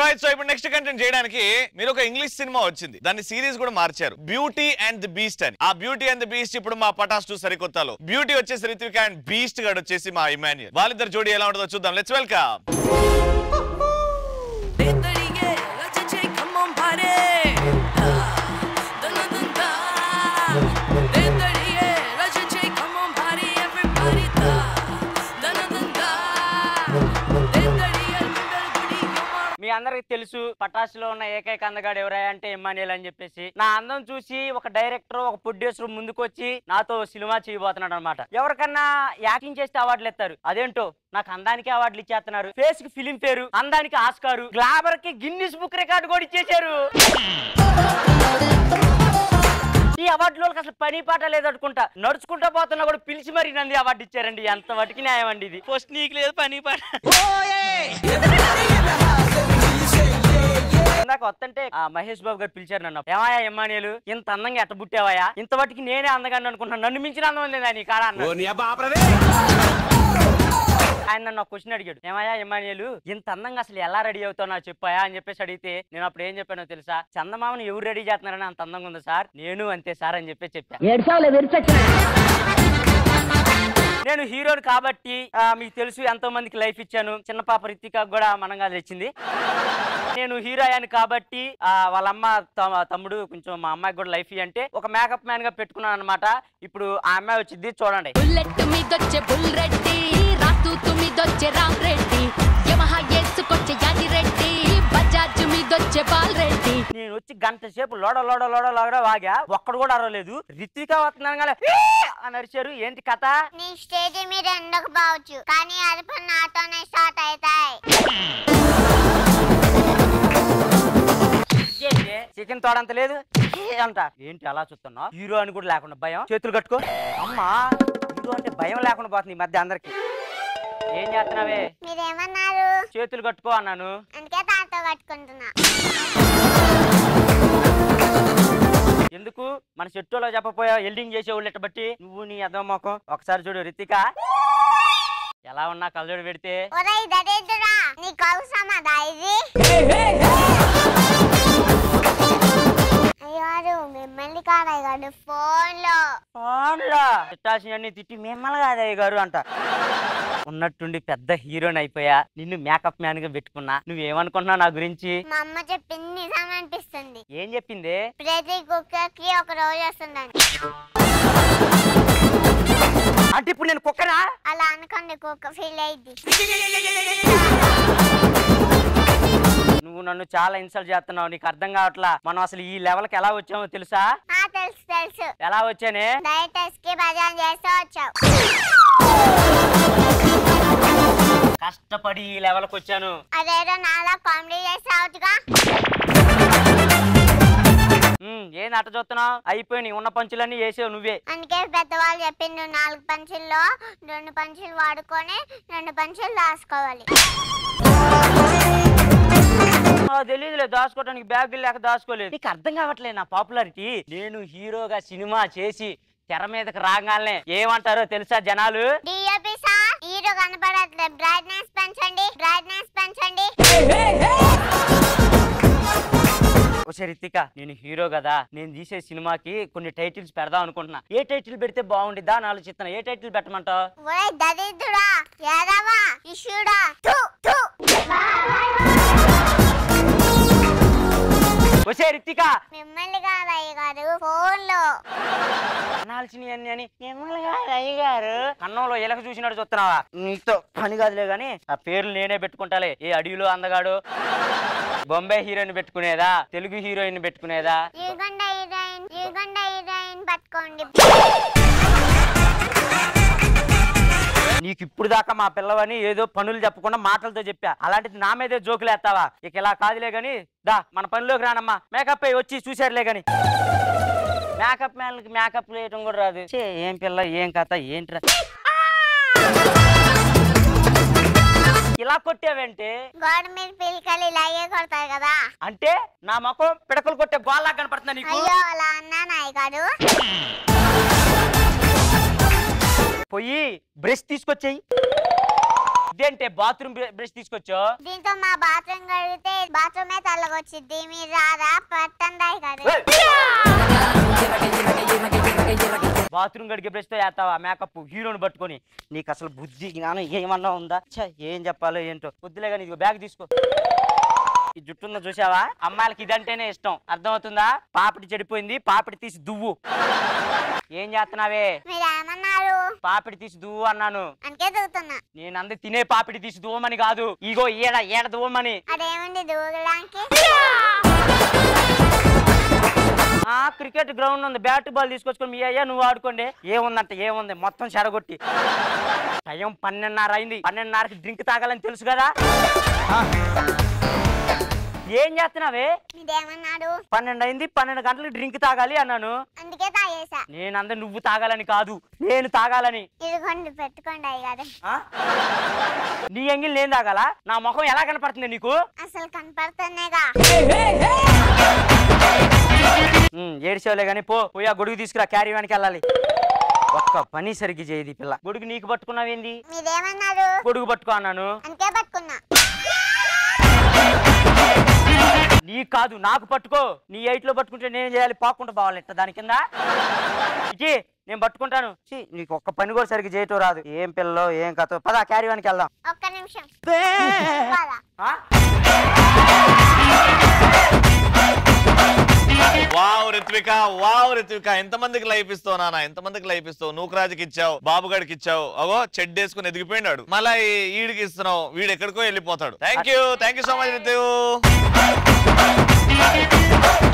Right so ఇప్పుడు next content చేయడానికి మీరు ఒక ఇంగ్లీష్ సినిమా వచ్చింది దాన్ని సిరీస్ కూడా మార్చారు బ్యూటీ అండ్ ది బీస్ట్ అని ఆ బ్యూటీ అండ్ ది బీస్ట్ ఇప్పుడు మా పటాస్ టూ సరికొత్తలో బ్యూటీ వచ్చేసి రిత్విక అండ్ బీస్ట్ గడ్ వచ్చేసి మా ఇమాన్యుల్ వాళ్ళిద్దరు జోడి ఎలా ఉంటుందో చూద్దాం let's welcome Betteringe, let's take come on party. Dun dun dun dun. Betteringe, let's take come on party, everybody. Dun dun dun dun. Betteringe, గుండెలు గుడి యమ. మీ అందరికి తెలుసు పటాసులో ఉన్న ఏకైక అందగాడు ఎవరా అంటే ఇమ్మానియల్ అని చెప్పేసి నా అందం చూసి ఒక డైరెక్టర్ ఒక ప్రొడ్యూసర్ ముందుకు వచ్చి నాతో సినిమా చేయబోతున్నాడు అనమాట ఎవరికన్నా యాక్టింగ్ చేస్తే అవార్డులు ఇస్తారు అదేంటో నాకు అందానికి అవార్డులు ఇచ్చేస్తున్నారు ఫేస్ కి ఫిలిం పేరు అందానికి ఆస్కారు గ్లాబర్ కి గిన్నిస్ బుక్ రికార్డు కూడా ఇచ్చేశారు ఈ అవార్డులో వాళ్ళకి అసలు పని పాట లేదు అనుకుంటా నడుచుకుంటా పోతున్నా కూడా పిలిచి మరి నంది అవార్డు ఇచ్చారండి ఎంత వటికి న్యాయం అండి ఇది ఫస్ట్ నీకు లేదు పని పాట ఇందాక వస్తుంటే ఆ మహేష్ బాబు గారు పిలిచారు నన్ను ఏమాయా ఎమ్మానియలు ఇంత అందంగా ఎట్ట పుట్టావయ్యా ఇంత వాటికి నేనే అందగాన్ని అనుకుంటున్నాను నన్ను మించిన అందం లేదా నీ కాడ అన్న ఆయన నన్ను ఒక క్వశ్చన్ అడిగాడు ఏమయ్యా ఎమ్మానియలు ఇంత అందంగా అసలు ఎలా రెడీ అవుతావు నాకు చెప్పాయా అని చెప్పేసి అడిగితే నేను అప్పుడు ఏం చెప్పానో తెలుసా చందమామని ఎవరు రెడీ చేస్తున్నారని అంత అందంగా ఉంది సార్ నేను అంతే సార్ అని చెప్పేసి చెప్పా ఏడ్చావులే విరిచొచ్చిన నేను హీరోని కాబట్టి ఆ, మీకు తెలుసు ఎంతో మందికి లైఫ్ ఇచ్చాను చిన్న పాప రితికా కూడా మనంగా తెచ్చింది నేను హీరో అయ్యాను కాబట్టి ఆ, వాళ్ళ అమ్మ త- తమ్ముడు కొంచెం మా అమ్మాయికి కూడా లైఫ్ అంటే ఒక మేకప్ మ్యాన్ గా పెట్టుకున్నాను అనమాట ఇప్పుడు ఆ అమ్మాయి వచ్చింది చూడండి బుల్లెట్ మీదొచ్చే బుల్ రెడ్డి రాతూతు మీదొచ్చే రామ్ రెడ్డి యమహా ఏసుకొచ్చే యాది రెడ్డి బజాజ్ మీదొచ్చే బాల్ రెడ్డి నేను వచ్చి గంట సేపు లోడ లోడ లోడ లోడ వాగా ఒక్కడు కూడా అరవలేదు రిత్విక వస్తున్నాను కానీ అని అరిచారు ఏంటి కథ నీ స్టేజ్ మీద ఎందుకు పోవచ్చు కానీ అరుపులు నాతోనే స్టార్ట్ అవుతాయి చికెన్ తోడంత లేదు ఏ అంట ఏంటి అలా చూస్తున్నా హీరో అని కూడా లేకుండా భయం చేతులు కట్టుకో అమ్మా హీరో అంటే భయం లేకుండా పోతుంది ఈ మధ్య అందరికి ఏం చేస్తున్నావే మీరేమన్నారు చేతులు కట్టుకో అన్నాను అందుకే తాతో కట్టుకుంటున్నా ఎందుకు మన చెట్టులో చెప్పపోయా ఎల్డింగ్ చేసే వాళ్ళు బట్టి నువ్వు నీ అర్థం మొఖం ఒకసారి చూడు రితిక ఎలా ఉన్నా కళ్ళజోడు పెడితే ఒరేయ్ దరిద్రుడా నీకు అవసరమా దా ఇది అయ్యారు మిమ్మల్ని కాదయ్యాడు ఫోన్ లో ఫోన్లో తిట్టాల్సినవన్నీ తిట్టి మిమ్మల్ని కాదయ్య గారు అంట ఉన్నట్టుండి పెద్ద హీరోని అయిపోయా నిన్ను మేకప్ మ్యాన్ గా పెట్టుకున్నా నువ్వేమనుకుంటున్నావు నా గురించి మా అమ్మ చెప్పింది నిజం అనిపిస్తుంది ఏం చెప్పింది ప్రతి కుక్కకి ఒక రోజు వస్తుందని అంటే ఇప్పుడు నేను కుక్కరా అలా అనుకోండి కుక్క ఫీల్ అయింది నువ్వు నన్ను చాలా ఇన్సల్ట్ చేస్తున్నావు నీకు అర్థం కావట్లా మనం అసలు ఈ లెవెల్కి ఎలా వచ్చామో తెలుసా ఆ తెలుసు తెలుసు ఎలా వచ్చానే డైటర్స్ కి భజన చేస్తూ వచ్చావు కష్టపడి ఈ లెవెల్కి వచ్చాను అదేదో నాలా కామెడీ చేసి రావచ్చుగా ఉమ్, ఏంది అట్ట చూస్తున్నావు అయిపోయి ఉన్న పంచులన్నీ వేసావు నువ్వే అందుకే పెద్దవాళ్ళు చెప్పింది నువ్వు నాలుగు పంచుల్లో రెండు పంచులు వాడుకొని రెండు పంచులు దాచుకోవాలి తెలియదులే దాచుకోవడానికి బ్యాగులు లేక దాచుకోలేదు నీకు అర్థం కావట్లేదు నా పాపులారిటీ నేను హీరోగా సినిమా చేసి తెర మీదకి రాగానే ఏమంటారో తెలుసా జనాలు డిఏపి సార్ హీరో కనపడట్లేదు బ్రైట్నెస్ పెంచండి బ్రైట్నెస్ పెంచండి ఒకసారి రితిక నేను హీరో కదా నేను తీసే సినిమాకి కొన్ని టైటిల్స్ పెడదాం అనుకుంటున్నా ఏ టైటిల్ పెడితే బాగుండిద్దా అని ఆలోచిస్తున్నా ఏ టైటిల్ పెట్టమంటావు ఒరే దరిద్రుడా యాదవా ఇష్యుడా థు, థు. వచ్చే రితిక మిమ్మల్ని కాదయ్య గారు ఫోన్ లో అనాల్సినవి అన్ని అని మిమ్మల్ని కాదు అయ్యగారు కన్నంలో ఎలక చూసినట్టు చూస్తున్నావా నీతో పని కాదులే గాని ఆ పేర్లు నేనే పెట్టుకుంటాలే ఏ అడవిలో అందగాడు బొంబాయి హీరోయిన్ పెట్టుకునేదా తెలుగు హీరోయిన్ పెట్టుకునేదా ఈగొండ హీరోయిన్ ఈగొండ హీరోయిన్ పట్టుకోండి నీకు ఇప్పుడు దాకా మా పిల్లవని ఏదో పనులు చెప్పకుండా మాటలతో చెప్పా అలాంటిది నా మీదే జోకులు వేస్తావా ఇక ఇలా కాదులే గాని దా మన పనిలోకి రానమ్మా మేకప్ అయ్యి వచ్చి చూసారులే గాని మేకప్ మ్యాన్కి మేకప్ వేయటం కూడా రాదు ఛే, ఏం పిల్ల ఏం కథ ఏంట్రా ఇలా కొట్టావంటే గోడ మీద పిలికలు ఇలాగే కొడతారు కదా అంటే నా ముఖం పిడకలు కొట్టే గోల్లా కనపడుతుందా నీకు అయ్యో అలా అన్నాను అయ్యగారు పోయి బ్రష్ తీసుకొచ్చేయి ఇదేంటే బాత్రూమ్ బ్రష్ తీసుకొచ్చా దీంతో మా బాత్రూమ్ కడిగితే బాత్రూమే తెల్లగొచ్చిద్ది మీరు రాదా పట్టందాయి కదా బాత్రూమ్ గడిగే బ్రష్ తో వేస్తావా మేకప్ హీరోని పట్టుకొని నీకు అసలు బుద్ధి జ్ఞానం ఏమన్నా ఉందా ఛ, ఏం చెప్పాలో ఏంటో బుద్ధిలే కానీ ఇదిగో బ్యాగ్ తీసుకో ఈ జుట్టు ఉందో చూసావా అమ్మాయిలకి ఇదంటేనే ఇష్టం అర్థమవుతుందా పాపిడి చెడిపోయింది పాపిడి తీసి దువ్వు ఏం చేస్తున్నావే మీరు ఏమన్నారు పాపిడి తీసి దువ్వు అన్నాను అందుకే దిగుతున్నా నేను అంది తినే పాపిడి తీసి దువ్వమని కాదు ఇగో ఏడ ఏడ దువ్వమని అదేమండి దూకడానికి ఆ క్రికెట్ గ్రౌండ్ ఉంది బ్యాట్ బాల్ తీసుకొచ్చుకొని మీ అయ్యా నువ్వు ఆడుకోండి ఏముందంట ఏముంది మొత్తం చెడగొట్టి టైం పన్నెండున్నర అయింది పన్నెండున్నరకి డ్రింక్ తాగాలని తెలుసు కదా ఆ. ఏం చేస్తున్నావే మీరేమన్నారు పన్నెండు అయింది పన్నెండు గంటలకు డ్రింక్ తాగాలి అన్నాను అందుకే తాగేసా నేను అంద నువ్వు తాగాలని కాదు నేను తాగాలని ఇదిగోండి పెట్టుకోండి అయ్యి గారు ఆ? నీ ఎంగిల్ నేను తాగాలా నా ముఖం ఎలా కనపడుతుంది నీకు అసలు కనపడుతున్నాయిగా ఉమ్, ఏడిసేవలే కానీ పో పోయి ఆ గొడుగు తీసుకురా క్యారీ వానికి వెళ్ళాలి ఒక్క పని సరిగ్గా చేయదు ఈ పిల్ల గొడుగు నీకు పట్టుకున్నావేంది మీరేమన్నారు గొడుగు పట్టుకో అన్నాను అందుకే పట్టుకున్నా నీకు కాదు నాకు పట్టుకో నీ ఎయిట్ లో పట్టుకుంటే నేను చేయాలి పాక్కుంటూ పోవాలంట దాని కింద ఇటీ నేను పట్టుకుంటాను ఛీ, నీకు ఒక్క పని కూడా సరిగ్గా చేయటం రాదు ఏం పిల్లలో ఏం కథ పద క్యారీ వానికి వెళ్దాం ఒక్క నిమిషం పద. ఆ? వావ్ రిత్విక వావ్ రిత్విక ఎంతమందికి లైఫ్ ఇస్తావు నాన్న ఎంతమందికి లైఫ్ ఇస్తావు నూకరాజుకి ఇచ్చావు బాబుగాడికి ఇచ్చావు అగో చెడ్డ వేసుకుని ఎదిగిపోయినాడు మళ్ళీ ఈ- ఈడికి ఇస్తున్నావు వీడు ఎక్కడికో వెళ్ళిపోతాడు thank you thank you so much Ritu